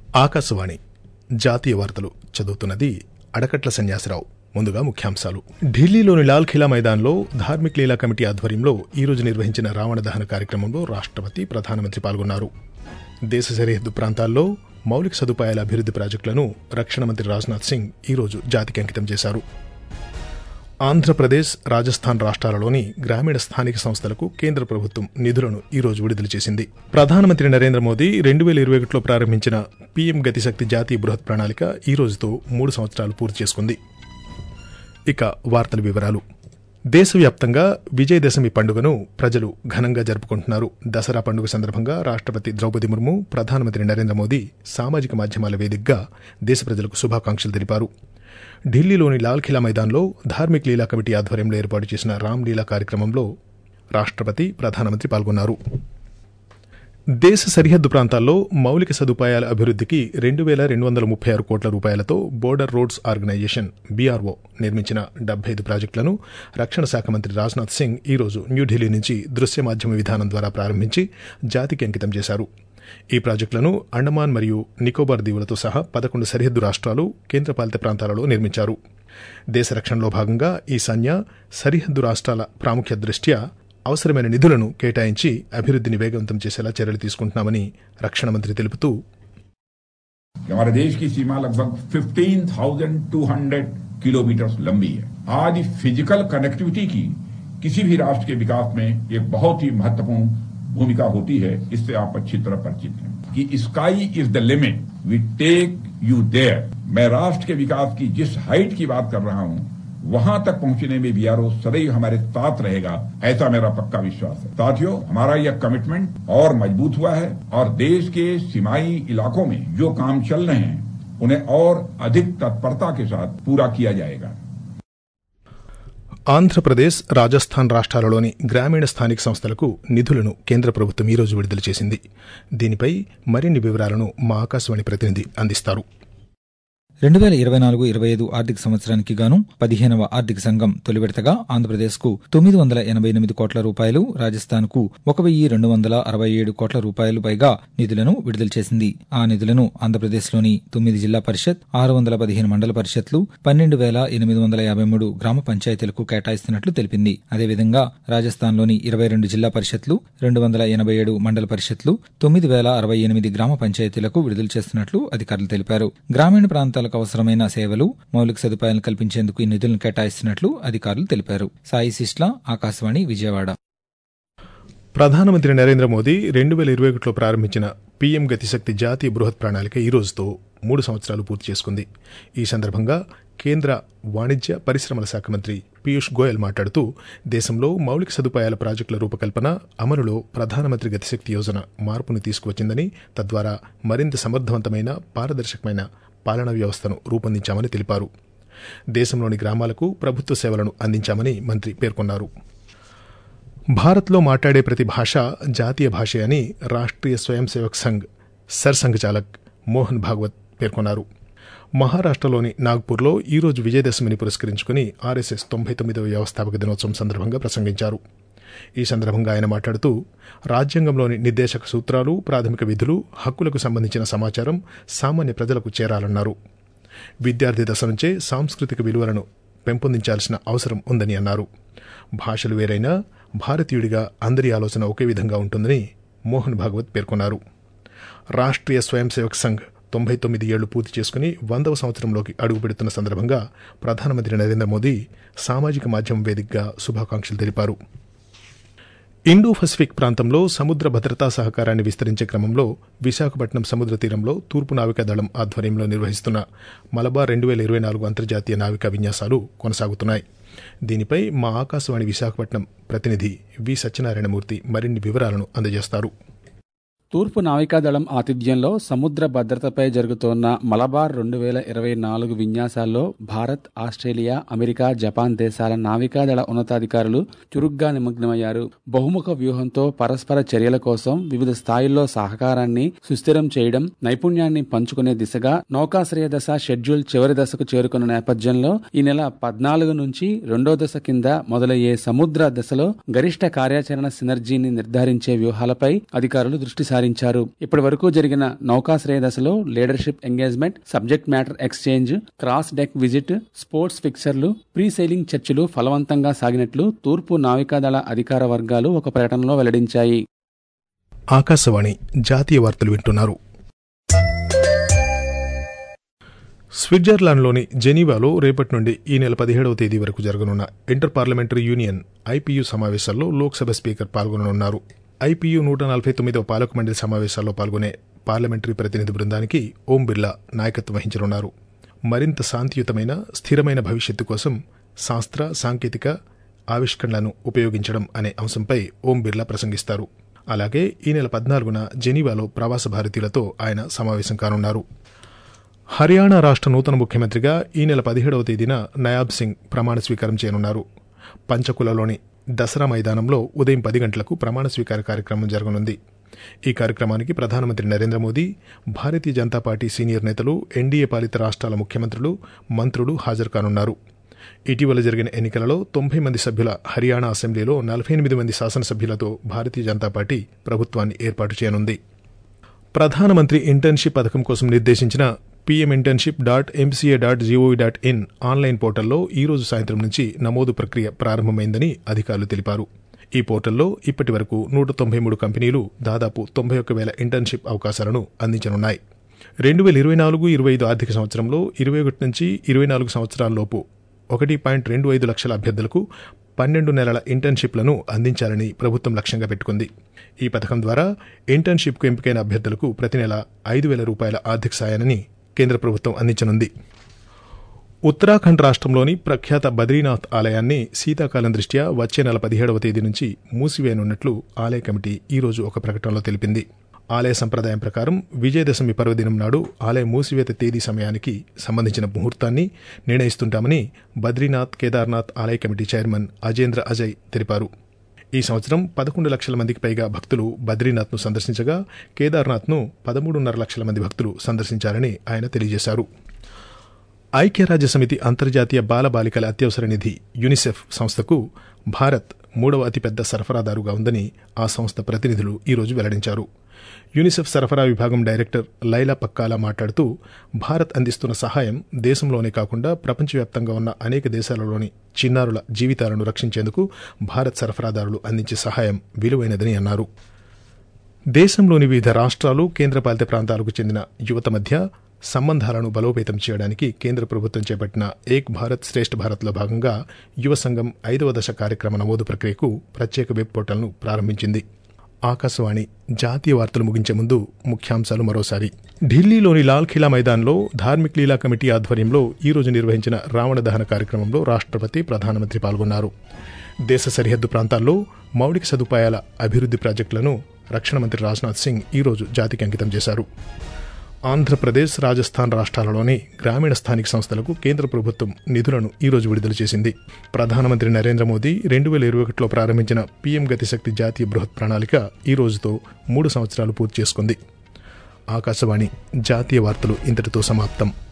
ఆకాశవాణి జాతీయ వార్తలు చదువుతున్నది అడకట్ల సన్యాసిరావు ముందుగా ముఖ్యాంశాలు ఢిల్లీలోని లాల్ ఖిలా మైదాన్లో ధార్మిక్ లీలా కమిటీ ఆధ్వర్యంలో ఈ రోజు నిర్వహించిన రావణ దహన కార్యక్రమంలో రాష్ట్రపతి ప్రధానమంత్రి పాల్గొన్నారు దేశ సరిహద్దు ప్రాంతాల్లో మౌలిక సదుపాయాల అభివృద్ది ప్రాజెక్టులను రక్షణ మంత్రి రాజ్నాథ్ సింగ్ ఈ రోజు జాతికి అంకితం చేశారు ఆంధ్రప్రదేశ్ రాజస్థాన్ రాష్ట్రాలలోని గ్రామీణ స్థానిక సంస్థలకు కేంద్ర ప్రభుత్వం నిధులను ఈ రోజు విడుదల చేసింది ప్రధానమంత్రి నరేంద్ర మోదీ రెండు వేల ఇరవై ఒకటిలో ప్రారంభించిన పీఎం గతిశక్తి జాతీయ బృహత్ ప్రణాళిక ఈ రోజుతో మూడు సంవత్సరాలు పూర్తి చేసుకుంది ఇక వార్తల వివరాలు దేశవ్యాప్తంగా విజయదశమి పండుగను ప్రజలు ఘనంగా జరుపుకుంటున్నారు దసరా పండుగ సందర్భంగా రాష్ట్రపతి ద్రౌపది ముర్ము ప్రధానమంత్రి నరేంద్ర మోదీ సామాజిక మాధ్యమాల వేదికగా దేశ ప్రజలకు శుభాకాంక్షలు తెలిపారు ఢిల్లీలోని లాల్ ఖిలా మైదాన్లో ధార్మిక్ లీలా కమిటీ ఆధ్వర్యంలో ఏర్పాటు చేసిన రామ్ లీలా కార్యక్రమంలో రాష్ట్రపతి ప్రధానమంత్రి పాల్గొన్నారు దేశ సరిహద్దు ప్రాంతాల్లో మౌలిక సదుపాయాల అభివృద్ధికి రెండు వేల రెండు వందల ముప్పై ఆరు కోట్ల రూపాయలతో బోర్డర్ రోడ్స్ ఆర్గనైజేషన్ బీఆర్ఓ నిర్మించిన డెబ్బై ఐదు ప్రాజెక్టులను రక్షణ శాఖ మంత్రి రాజ్నాథ్ సింగ్ ఈ రోజు న్యూఢిల్లీ నుంచి దృశ్య మాధ్యమ విధానం ద్వారా ప్రారంభించి జాతికి అంకితం చేశారు ఈ ప్రాజెక్టులను అండమాన్ మరియు నికోబార్ దీవులతో సహా పదకొండు సరిహద్దు రాష్ట్రాలు కేంద్రపాలిత ప్రాంతాలలో నిర్మించారు దేశ రక్షణలో భాగంగా ఈ సైన్య సరిహద్దు రాష్ట్రాల ప్రాముఖ్యత దృష్ట్యా అవసరమైన నిధులను కేటాయించి అభివృద్ధిని వేగవంతం చేసేలా చర్యలు తీసుకుంటున్నామని రక్షణ మంత్రి తెలుపుతూ हमारे देश की सीमा लगभग 15,200 किलोमीटर लंबी है आज फिजिकल कनेक्टिविटी की किसी भी राष्ट्र के विकास में एक बहुत ही महत्वपूर्ण भूमिका होती है इससे आप अच्छी तरह परिचित हैं कि sky is the limit we take you there मैं राष्ट्र के विकास की जिस हाइट की बात कर रहा हूं वहां तक पहुंचने में बीआरओ सदैव हमारे साथ रहेगा ऐसा मेरा पक्का विश्वास है साथियों हमारा यह कमिटमेंट और मजबूत हुआ है और देश के सीमाई इलाकों में जो काम चल रहे हैं उन्हें और अधिक तत्परता के साथ पूरा किया जाएगा ఆంధ్రప్రదేశ్ రాజస్థాన్ రాష్ట్రాలలోని గ్రామీణ స్థానిక సంస్థలకు నిధులను కేంద్ర ప్రభుత్వం ఈ రోజు విడుదల చేసింది దీనిపై మరిన్ని వివరాలను మా ఆకాశవాణి ప్రతినిధి అందిస్తారు రెండు వేల ఇరవై నాలుగు ఇరవై ఐదు ఆర్థిక సంవత్సరానికి గాను పదిహేనవ ఆర్థిక సంఘం తొలి విడతగా ఆంధ్రప్రదేశ్కు తొమ్మిది వందల ఎనభై ఎనిమిది కోట్ల రూపాయలు రాజస్థాన్కు ఒక వెయ్యి రెండు వందల అరవై ఏడు కోట్ల రూపాయలు పైగా నిధులను విడుదల చేసింది ఆ నిధులను ఆంధ్రప్రదేశ్లోని తొమ్మిది జిల్లా పరిషత్ ఆరు వందల పదిహేను మండల పరిషత్లు పన్నెండు వేల ఎనిమిది వందల యాభై మూడు గ్రామ పంచాయతీలకు కేటాయిస్తున్నట్లు తెలిపింది అదేవిధంగా రాజస్థాన్లోని ఇరవై రెండు జిల్లా పరిషత్లు రెండు వందల ఎనభై ఏడు మండల పరిషత్లు తొమ్మిది వేల అరవై ఎనిమిది గ్రామ పంచాయతీలకు విడుదల చేస్తున్నట్లు అధికారులు తెలిపారు గ్రామీణ ప్రాంతాల ప్రజలకు అవసరమైన సేవలు మౌలిక సదుపాయాలను కల్పించేందుకు ఈ నిధులను కేటాయిస్తున్నట్లు అధికారులు తెలిపారు సాయి సిస్లా ఆకాశవాణి విజయవాడ ప్రధానమంత్రి నరేంద్ర మోదీ రెండు వేల ఇరవై ఒకటిలో ప్రారంభించిన పీఎం గతిశక్తి జాతీయ బృహత్ ప్రణాళిక ఈ రోజుతో మూడు సంవత్సరాలు పూర్తి చేసుకుంది ఈ సందర్భంగా కేంద్ర వాణిజ్య పరిశ్రమల శాఖ మంత్రి పీయూష్ గోయల్ మాట్లాడుతూ దేశంలో మౌలిక సదుపాయాల ప్రాజెక్టుల రూపకల్పన అమలులో ప్రధానమంత్రి గతిశక్తి యోజన మార్పును తీసుకువచ్చిందని తద్వారా మరింత సమర్థవంతమైన పారదర్శకమైన పాలనా వ్యవస్థను రూపొందించామని తెలిపారు దేశంలోని గ్రామాలకు ప్రభుత్వ సేవలను అందించామని మంత్రి పేర్కొన్నారు భారత్లో మాట్లాడే ప్రతి భాష జాతీయ భాషే అని రాష్ట్రీయ స్వయం సేవక్ సంఘ్ సర్సంఘ్ చాలక్ మోహన్ భాగవత్ పేర్కొన్నారు మహారాష్టలోని నాగ్పూర్లో ఈ రోజు విజయదశమిని పురస్కరించుకుని ఆర్ఎస్ఎస్ తొంభై తొమ్మిదవ వ్యవస్థాపక దినోత్సవం సందర్భంగా ప్రసంగించారు ఈ సందర్భంగా ఆయన మాట్లాడుతూ రాజ్యాంగంలోని నిర్దేశక సూత్రాలు ప్రాథమిక విధులు హక్కులకు సంబంధించిన సమాచారం సామాన్య ప్రజలకు చేరాలన్నారు విద్యార్థి దశ నుంచే సాంస్కృతిక విలువలను పెంపొందించాల్సిన అవసరం ఉందని అన్నారు భాషలు వేరైనా భారతీయుడిగా అందరి ఆలోచన ఒకే విధంగా ఉంటుందని మోహన్ భాగవత్ పేర్కొన్నారు రాష్ట్రీయ స్వయం సేవక్ సంఘ్ తొంభై తొమ్మిది ఏళ్లు పూర్తి చేసుకుని వందవ సంవత్సరంలోకి అడుగుపెడుతున్న సందర్భంగా ప్రధానమంత్రి నరేంద్ర మోదీ సామాజిక మాధ్యమం వేదికగా శుభాకాంక్షలు తెలిపారు ఇండో పసిఫిక్ ప్రాంతంలో సముద్ర భద్రతా సహకారాన్ని విస్తరించే క్రమంలో విశాఖపట్నం సముద్ర తీరంలో తూర్పు నావికా దళం ఆధ్వర్యంలో నిర్వహిస్తున్న మలబార్ రెండు వేల ఇరవై నాలుగు అంతర్జాతీయ నావికా విన్యాసాలు కొనసాగుతున్నాయి దీనిపై మా ఆకాశవాణి విశాఖపట్నం ప్రతినిధి వి సత్యనారాయణమూర్తి మరిన్ని వివరాలను అందజేస్తారు తూర్పు నావికాదళం ఆతిథ్యంలో సముద్ర భద్రతపై జరుగుతోన్న మలబార్ రెండు వేల ఇరవై నాలుగు విన్యాసాల్లో భారత్ ఆస్ట్రేలియా అమెరికా జపాన్ దేశాల నావికాదళ ఉన్నతాధికారులు చురుగ్గా నిమగ్నమయ్యారు బహుముఖ వ్యూహంతో పరస్పర చర్యల కోసం వివిధ స్థాయిల్లో సహకారాన్ని సుస్థిరం చేయడం నైపుణ్యాన్ని పంచుకునే దిశగా నౌకాశ్రయ దశ షెడ్యూల్ చివరి దశకు చేరుకున్న నేపథ్యంలో ఈ నెల పద్నాలుగు నుంచి రెండో దశ కింద మొదలయ్యే సముద్ర దశలో గరిష్ట కార్యాచరణ సినర్జీని నిర్ధారించే వ్యూహాలపై అధికారులు దృష్టి సారించారు ఇప్పటి వరకు జరిగిన నౌకాశ్రయ దశలో leadership engagement subject matter exchange cross deck visit sports ఫిక్చర్లు ప్రీ సెయిలింగ్ చర్చలు ఫలవంతంగా సాగినట్లు తూర్పు నావికాదళ అధికార వర్గాలు ఒక ప్రకటనలో వెల్లడించాయి ఆకాశవాణి జాతీయ వార్తలు వింటున్నారు స్విట్జర్లాండ్లోని జెనీవాలో రేపటి నుండి ఈ నెల పదిహేడవ తేదీ వరకు జరగనున్న ఇంటర్ పార్లమెంటరీ యూనియన్ ఐపీయూ సమావేశాల్లో లోక్సభ స్పీకర్ పాల్గొననున్నారు ఐపీయూ నూట నలభై తొమ్మిదవ పాలక మండలి సమావేశాల్లో పాల్గొనే పార్లమెంటరీ ప్రతినిధి బృందానికి ఓం బిర్లా నాయకత్వం వహించనున్నారు మరింత శాంతియుతమైన స్థిరమైన భవిష్యత్తు కోసం శాస్త్ర సాంకేతిక ఆవిష్కరణలను ఉపయోగించడం అనే అంశంపై ఓం బిర్లా ప్రసంగిస్తారు అలాగే ఈ నెల పద్నాలుగున జెనీవాలో ప్రవాస భారతీయులతో ఆయన సమావేశం కానున్నారు హర్యానా రాష్ట్ర నూతన ముఖ్యమంత్రిగా ఈ నెల పదిహేడవ తేదీన నయాబ్ సింగ్ ప్రమాణ స్వీకారం చేయనున్నారు పంచకులలోని దసరా మైదానంలో ఉదయం పది గంటలకు ప్రమాణ స్వీకార కార్యక్రమం జరగనుంది ఈ కార్యక్రమానికి ప్రధానమంత్రి నరేంద్ర మోదీ భారతీయ జనతా పార్టీ సీనియర్ నేతలు ఎన్డీఏ పాలిత రాష్ట్రాల ముఖ్యమంత్రులు మంత్రులు హాజరు కానున్నారు ఇటీవల జరిగిన ఎన్నికలలో తొంభై మంది సభ్యుల హర్యానా అసెంబ్లీలో నలభై ఎనిమిది మంది శాసనసభ్యులతో భారతీయ జనతా పార్టీ ప్రభుత్వాన్ని ఏర్పాటు చేయనుంది ప్రధానమంత్రి ఇంటర్న్షిప్ పథకం కోసం నిర్దేశించిన PM internship dot MCA dot gov dot in online పోర్టల్లో ఈ రోజు సాయంత్రం నుంచి నమోదు ప్రక్రియ ప్రారంభమైందని అధికారులు తెలిపారు ఈ పోర్టల్లో ఇప్పటి వరకు నూట తొంభై మూడు కంపెనీలు దాదాపు తొంభై ఒక్క వేల ఇంటర్న్షిప్ అవకాశాలను అందించనున్నాయి రెండు వేల ఇరవై నాలుగు ఇరవై ఐదు ఆర్థిక సంవత్సరంలో ఇరవై ఒకటి నుంచి ఇరవై నాలుగు సంవత్సరాల్లోపు ఒకటి పాయింట్ రెండు ఐదు లక్షల అభ్యర్థులకు పన్నెండు నెలల ఇంటర్న్షిప్లను అందించాలని ప్రభుత్వం లక్ష్యంగా పెట్టుకుంది ఈ పథకం ద్వారా ఇంటర్న్షిప్కు ఎంపికైన అభ్యర్థులకు ప్రతి నెల ఐదు వేల రూపాయల ఆర్థిక సాయాన్ని కేంద్ర ప్రభుత్వం అందించనుంది ఉత్తరాఖండ్ రాష్ట్రంలోని ప్రఖ్యాత బద్రీనాథ్ ఆలయాన్ని శీతాకాలం దృష్ట్యా వచ్చే నెల పదిహేడవ తేదీ నుంచి మూసివేయనున్నట్లు ఆలయ కమిటీ ఈ రోజు ఒక ప్రకటనలో తెలిపింది ఆలయ సంప్రదాయం ప్రకారం విజయదశమి పర్వదినం నాడు ఆలయ మూసివేత తేదీ సమయానికి సంబంధించిన ముహూర్తాన్ని నిర్ణయిస్తుంటామని బద్రీనాథ్ కేదార్నాథ్ ఆలయ కమిటీ చైర్మన్ అజేంద్ర అజయ్ తెలిపారు ఈ సంవత్సరం పదకొండు లక్షల మందికి పైగా భక్తులు బద్రీనాథ్ను సందర్శించగా కేదార్నాథ్ను పదమూడున్నర లక్షల మంది భక్తులు సందర్శించారని ఆయన తెలియజేశారు ఐక్యరాజ్య సమితి అంతర్జాతీయ బాలబాలికల అత్యవసర నిధి యునిసెఫ్ సంస్థకు భారత్ మూడవ అతిపెద్ద సరఫరాదారుగా ఉందని ఆ సంస్థ ప్రతినిధులు ఈరోజు వెల్లడించారు యూనిసెఫ్ సరఫరా విభాగం డైరెక్టర్ లైలా పక్కాలా మాట్లాడుతూ భారత్ అందిస్తున్న సహాయం దేశంలోనే కాకుండా ప్రపంచవ్యాప్తంగా ఉన్న అనేక దేశాలలోని చిన్నారుల జీవితాలను రక్షించేందుకు భారత్ సరఫరాదారులు అందించే సహాయం విలువైనదని అన్నారు దేశంలోని వివిధ రాష్ట్రాలు కేంద్రపాలిత ప్రాంతాలకు చెందిన యువత మధ్య సంబంధాలను బలోపేతం చేయడానికి కేంద్ర ప్రభుత్వం చేపట్టిన ఏక్ భారత్ శ్రేష్ఠ భారత్లో భాగంగా యువ సంఘం ఐదవ దశ కార్యక్రమ నమోదు ప్రక్రియకు ప్రత్యేక వెబ్ పోర్టల్ను ప్రారంభించింది ఆకాశవాణి జాతీయ వార్తలు ముగించే ముందు ముఖ్యాంశాలు మరోసారి ఢిల్లీలోని లాల్ ఖిలా మైదాన్లో ధార్మిక్ లీలా కమిటీ ఆధ్వర్యంలో ఈ రోజు నిర్వహించిన రావణ దహన కార్యక్రమంలో రాష్ట్రపతి ప్రధానమంత్రి పాల్గొన్నారు దేశ సరిహద్దు ప్రాంతాల్లో మౌలిక సదుపాయాల అభివృద్ది ప్రాజెక్టులను రక్షణ మంత్రి రాజ్నాథ్ సింగ్ ఈ రోజు జాతికి అంకితం చేశారు ఆంధ్రప్రదేశ్ రాజస్థాన్ రాష్ట్రాలలోని గ్రామీణ స్థానిక సంస్థలకు కేంద్ర ప్రభుత్వం నిధులను ఈ రోజు విడుదల చేసింది ప్రధానమంత్రి నరేంద్ర మోదీ రెండు వేల ఇరవై ఒకటిలో ప్రారంభించిన పీఎం గతిశక్తి జాతీయ బృహత్ ప్రణాళిక ఈ రోజుతో మూడు సంవత్సరాలు పూర్తి చేసుకుంది ఆకాశవాణి జాతీయ వార్తలు ఇంతటితో సమాప్తం